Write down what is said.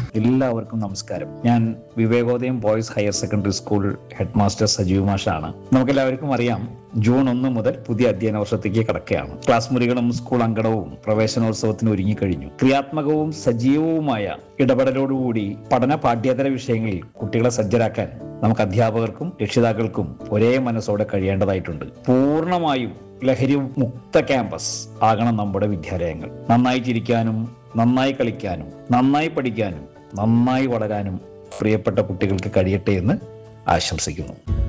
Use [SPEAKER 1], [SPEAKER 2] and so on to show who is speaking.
[SPEAKER 1] എല്ലാവർക്കും നമസ്കാരം ഞാൻ Vivekodayam boys higher secondary school head master Sajeev മാഷാണ് നമുക്കെല്ലാവർക്കും അറിയാം ജൂൺ ഒന്ന് മുതൽ പുതിയ അധ്യയന വർഷത്തേക്ക് കടക്കുകയാണ് ക്ലാസ് മുറികളും സ്കൂൾ അങ്കണവും പ്രവേശനോത്സവത്തിന് ഒരുങ്ങിക്കഴിഞ്ഞു ക്രിയാത്മകവും സജീവവുമായ ഇടപെടലോടുകൂടി പഠന പാഠ്യേതര വിഷയങ്ങളിൽ കുട്ടികളെ സജ്ജരാക്കാൻ നമുക്ക് അധ്യാപകർക്കും രക്ഷിതാക്കൾക്കും ഒരേ മനസ്സോടെ കഴിയേണ്ടതായിട്ടുണ്ട് പൂർണ്ണമായും ലഹരി മുക്ത ക്യാമ്പസ് ആകണം നമ്മുടെ വിദ്യാലയങ്ങൾ നന്നായി ചിരിക്കാനും നന്നായി കളിക്കാനും നന്നായി പഠിക്കാനും നന്നായി വളരാനും പ്രിയപ്പെട്ട കുട്ടികൾക്ക് കഴിയട്ടെ എന്ന് ആശംസിക്കുന്നു